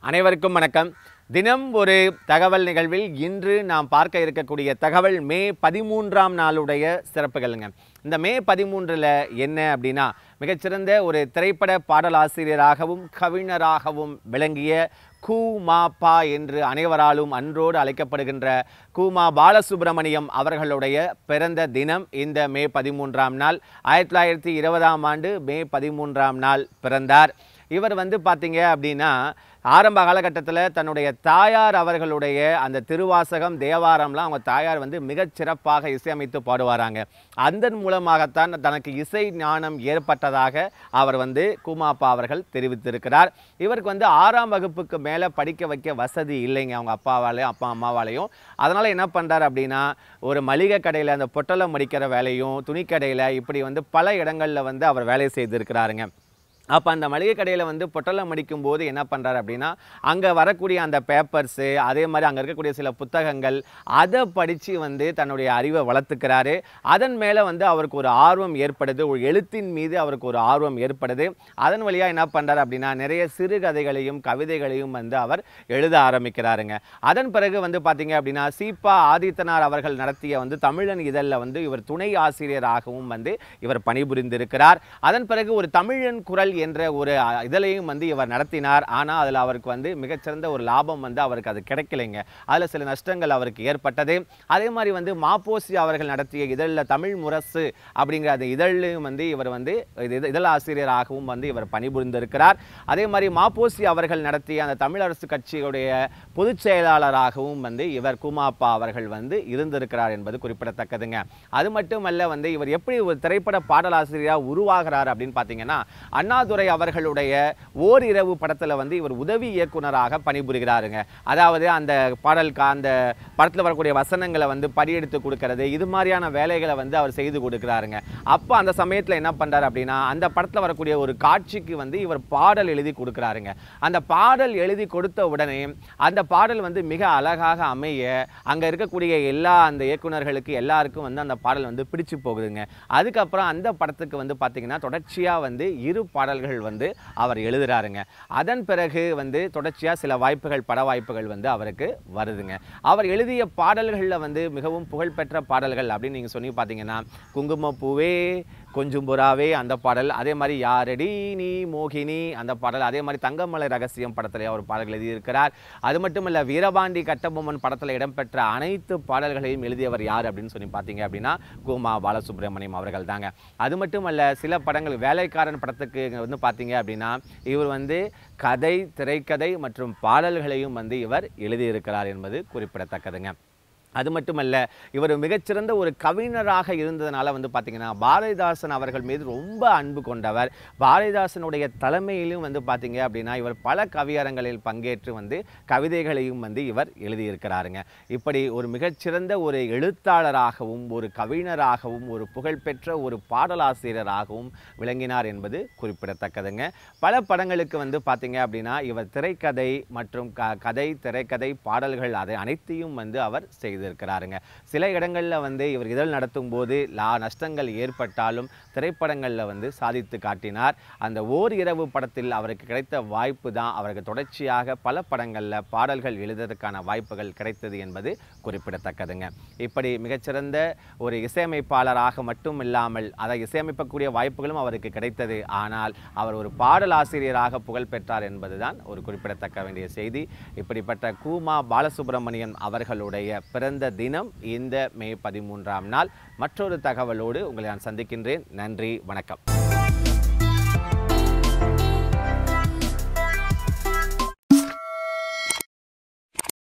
அனைவருக்கும் வணக்கம் தினம் ஒரு தகவல் நிகழ்வில் இன்று நாம் பார்க்க இருக்கக்கூடிய தகவல் மே பதிமூன்றாம் நாளுடைய சிறப்புகளுங்க இந்த மே பதிமூன்றில் என்ன அப்படின்னா மிகச்சிறந்த ஒரு திரைப்பட பாடலாசிரியராகவும் கவிஞராகவும் விளங்கிய கு மா பா என்று அனைவராலும் அன்றோடு அழைக்கப்படுகின்ற குமா பாலசுப்ரமணியம் அவர்களுடைய பிறந்த தினம் இந்த மே பதிமூன்றாம் நாள் ஆயிரத்தி தொள்ளாயிரத்தி இருபதாம் ஆண்டு மே பதிமூன்றாம் நாள் பிறந்தார் இவர் வந்து பார்த்தீங்க அப்படின்னா ஆரம்ப காலகட்டத்தில் தன்னுடைய தாயார் அவர்களுடைய அந்த திருவாசகம் தேவாரம்லாம் அவங்க தாயார் வந்து மிகச் சிறப்பாக இசையமைத்து பாடுவாராங்க அதன் மூலமாகத்தான் தனக்கு இசை ஞானம் ஏற்பட்டதாக அவர் வந்து கூமாப்பா அவர்கள் தெரிவித்திருக்கிறார் இவருக்கு வந்து ஆறாம் வகுப்புக்கு மேலே படிக்க வைக்க வசதி இல்லைங்க அவங்க அப்பாவாலையும் அப்பா அம்மாவாலையும் அதனால் என்ன பண்ணுறாரு அப்படின்னா ஒரு மளிகை கடையில் அந்த பொட்டலம் மடிக்கிற வேலையும் துணிக்கடையில் இப்படி வந்து பல இடங்களில் வந்து அவர் வேலை செய்திருக்கிறாருங்க அப்போ அந்த மளிகை கடையில் வந்து பொட்டலம் அடிக்கும் போது என்ன பண்ணுறாரு அப்படின்னா அங்கே வரக்கூடிய அந்த பேப்பர்ஸு அதே மாதிரி அங்கே இருக்கக்கூடிய சில புத்தகங்கள் அதை படித்து வந்து தன்னுடைய அறிவை வளர்த்துக்கிறாரு அதன் மேலே வந்து அவருக்கு ஒரு ஆர்வம் ஏற்படுது ஒரு எழுத்தின் மீது அவருக்கு ஒரு ஆர்வம் ஏற்படுது அதன் வழியாக என்ன பண்ணுறாரு அப்படின்னா நிறைய சிறுகதைகளையும் கவிதைகளையும் வந்து அவர் எழுத ஆரம்பிக்கிறாருங்க அதன் பிறகு வந்து பார்த்தீங்க அப்படின்னா சீபா ஆதித்தனார் அவர்கள் நடத்திய வந்து தமிழன் இதழில் வந்து இவர் துணை ஆசிரியராகவும் வந்து இவர் பணிபுரிந்திருக்கிறார் அதன் பிறகு ஒரு தமிழன் குரல் என்ற ஒரு அ, இதழையும் வந்து இவர் நடத்தினார் ஆனால் அதில் அவருக்கு வந்து மிகச்சிறந்த ஒரு லாபம் வந்து அவருக்கு அது கிடைக்கலைங்க அதில் சில நஷ்டங்கள் அவருக்கு ஏற்பட்டது அதே மாதிரி வந்து மாப்போசி அவர்கள் நடத்திய இதழில் தமிழ் முரசு அப்படிங்கிற அந்த இதழிலும் வந்து இவர் வந்து இது- இது- இதழ் ஆசிரியராகவும் வந்து இவர் பணிபுரிந்திருக்கிறார் அதே மாதிரி மாப்போசி அவர்கள் நடத்திய அந்த தமிழரசு கட்சியுடைய பொதுச் செயலாளராகவும் வந்து இவர் குமாப்பா அவர்கள் வந்து இருந்திருக்கிறார் என்பது குறிப்பிடத்தக்கதுங்க அது மட்டுமல்ல வந்து இவர் எப்படி ஒரு திரைப்பட பாடலாசிரியராக உருவாகிறார் அப்படின்னு பார்த்தீங்கன்னா அண்ணாதுரை அவர்களுடைய ஓரிரவு படத்தில் வந்து இவர் உதவி இயக்குனராக பணிபுரிகிறாருங்க அதாவது அந்த பாடல் கா- அந்த படத்தில் வரக்கூடிய வசனங்களை வந்து படியெடுத்து கொடுக்கறது இது மாதிரியான வேலைகளை வந்து அவர் செய்து கொடுக்குறாருங்க அப்போ அந்த சமயத்தில் என்ன பண்ணுறாரு அப்படின்னா அந்த படத்தில் வரக்கூடிய ஒரு காட்சிக்கு வந்து இவர் பாடல் எழுதி கொடுக்குறாருங்க அந்த பாடல் எழுதி கொடுத்த உடனே அந்த பாடல் வந்து மிக அழகாக அமைய அங்கே இருக்கக்கூடிய எல்லா அந்த இயக்குனர்களுக்கு எல்லாருக்கும் வந்து அந்த பாடல் வந்து பிடிச்சு போகுதுங்க அதுக்கப்புறம் அந்த படத்துக்கு வந்து பார்த்தீங்கன்னா தொடர்ச்சியாக வந்து இரு பாடல்கள் வந்து அவர் எழுதுறாருங்க அதன் பிறகு வந்து தொடர்ச்சியாக சில வாய்ப்புகள் பட வாய்ப்புகள் வந்து அவருக்கு வருதுங்க அவர் எழுதிய பாடல்களில் வந்து மிகவும் புகழ்பெற்ற பாடல்கள் அப்படின்னு நீங்கள் சொல்லி பார்த்தீங்கன்னா குங்குமப்பூவே கொஞ்சம் புறாவே அந்த பாடல் அதே மாதிரி யாரடி நீ மோகினி அந்த பாடல் அதே மாதிரி தங்கமலை ரகசியம் படத்தில் அவர் பாடல்கள் எழுதியிருக்கிறார் அது மட்டுமல்ல வீரபாண்டி கட்டபொம்மன் படத்தில் இடம்பெற்ற அனைத்து பாடல்களையும் எழுதியவர் யார் அப்படின்னு சொல்லி பார்த்தீங்க அப்படின்னா கோமா பாலசுப்ரமணியம் அவர்கள் தாங்க அது மட்டுமல்ல சில படங்கள் வேலைக்காரன் படத்துக்கு வந்து பார்த்தீங்க அப்படின்னா இவர் வந்து கதை திரைக்கதை மற்றும் பாடல்களையும் வந்து இவர் எழுதியிருக்கிறார் என்பது குறிப்பிடத்தக்கதுங்க அது மட்டுமல்ல இவர் மிகச்சிறந்த ஒரு கவிஞராக இருந்ததுனால வந்து பார்த்தீங்கன்னா பாரதிதாசன் அவர்கள் மீது ரொம்ப அன்பு கொண்டவர் பாரதிதாசனுடைய தலைமையிலும் வந்து பார்த்தீங்க அப்படின்னா இவர் பல கவியரங்களில் பங்கேற்று வந்து கவிதைகளையும் வந்து இவர் எழுதியிருக்கிறாருங்க இப்படி ஒரு மிகச்சிறந்த ஒரு எழுத்தாளராகவும் ஒரு கவிஞராகவும் ஒரு புகழ்பெற்ற ஒரு பாடலாசிரியராகவும் விளங்கினார் என்பது குறிப்பிடத்தக்கதுங்க பல படங்களுக்கு வந்து பார்த்தீங்க அப்படின்னா இவர் திரைக்கதை மற்றும் க கதை திரைக்கதை பாடல்கள் அதை அனைத்தையும் வந்து அவர் செய்திருக்கிறாருங்க சில இடங்களில் வந்து இவர் இதழ் நடத்தும் போது லா நஷ்டங்கள் ஏற்பட்டாலும் திரைப்படங்களில் வந்து சாதித்து காட்டினார் அந்த ஓர் இரவு படத்தில் அவருக்கு கிடைத்த வாய்ப்பு தான் அவருக்கு தொடர்ச்சியாக பல படங்களில் பாடல்கள் எழுதுவதற்கான வாய்ப்புகள் கிடைத்தது என்பது குறிப்பிடத்தக்கதுங்க இப்படி மிகச்சிறந்த ஒரு இசையமைப்பாளராக மட்டும் இல்லாமல் அதை இசையமைக்கக்கூடிய வாய்ப்புகளும் அவருக்கு கிடைத்தது ஆனால் அவர் ஒரு பாடலாசிரியராக புகழ் பெற்றார் என்பதுதான் ஒரு குறிப்பிடத்தக்க வேண்டிய செய்தி இப்படிப்பட்ட கூமா பாலசுப்ரமணியன் அவர்களுடைய பிறந்த தினம் இந்த மே பதிமூன்றாம் நாள் மற்றொரு தகவலோடு உங்களை நான் சந்திக்கின்றேன் நன்றி வணக்கம்